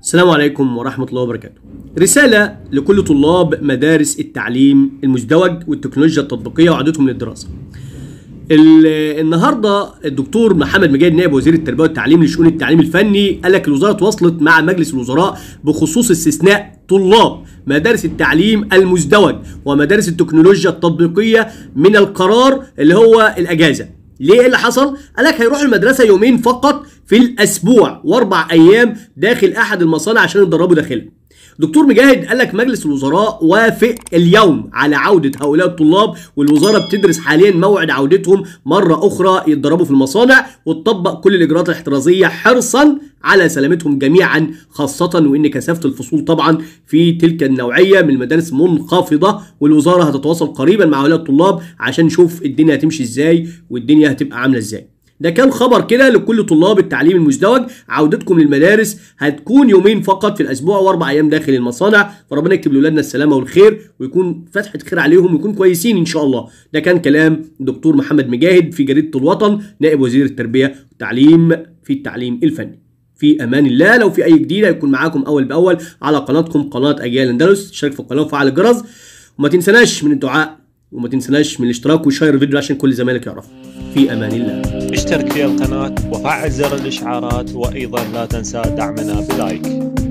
السلام عليكم ورحمة الله وبركاته. رسالة لكل طلاب مدارس التعليم المزدوج والتكنولوجيا التطبيقية وعودتهم للدراسة. ال- النهارده الدكتور محمد مجاهد نائب وزير التربيه والتعليم لشؤون التعليم الفني قال لك الوزاره تواصلت مع مجلس الوزراء بخصوص استثناء طلاب مدارس التعليم المزدوج ومدارس التكنولوجيا التطبيقيه من القرار اللي هو الاجازه. ليه إيه اللي حصل؟ قال لك هيروحوا المدرسه يومين فقط في الاسبوع واربع ايام داخل احد المصانع عشان يتدربوا داخلها. دكتور مجاهد قال لك مجلس الوزراء وافق اليوم على عودة هؤلاء الطلاب والوزارة بتدرس حاليا موعد عودتهم مرة أخرى يتدربوا في المصانع وتطبق كل الإجراءات الاحترازية حرصا على سلامتهم جميعا خاصة وإن كثافة الفصول طبعا في تلك النوعية من المدارس منخفضة والوزارة هتتواصل قريبا مع هؤلاء الطلاب عشان نشوف الدنيا هتمشي إزاي والدنيا هتبقى عاملة إزاي ده كان خبر كده لكل طلاب التعليم المزدوج عودتكم للمدارس هتكون يومين فقط في الاسبوع واربع ايام داخل المصانع فربنا يكتب لاولادنا السلامه والخير ويكون فتحه خير عليهم ويكون كويسين ان شاء الله ده كان كلام دكتور محمد مجاهد في جريده الوطن نائب وزير التربيه والتعليم في التعليم الفني في امان الله لو في اي جديد هيكون معاكم اول باول على قناتكم قناه اجيال اندلس اشترك في القناه وفعل الجرس وما تنسناش من الدعاء وما تنسناش من الاشتراك وشير الفيديو عشان كل زمايلك يعرفوا في امان الله اشترك في القناة وفعل زر الإشعارات وأيضا لا تنسى دعمنا بلايك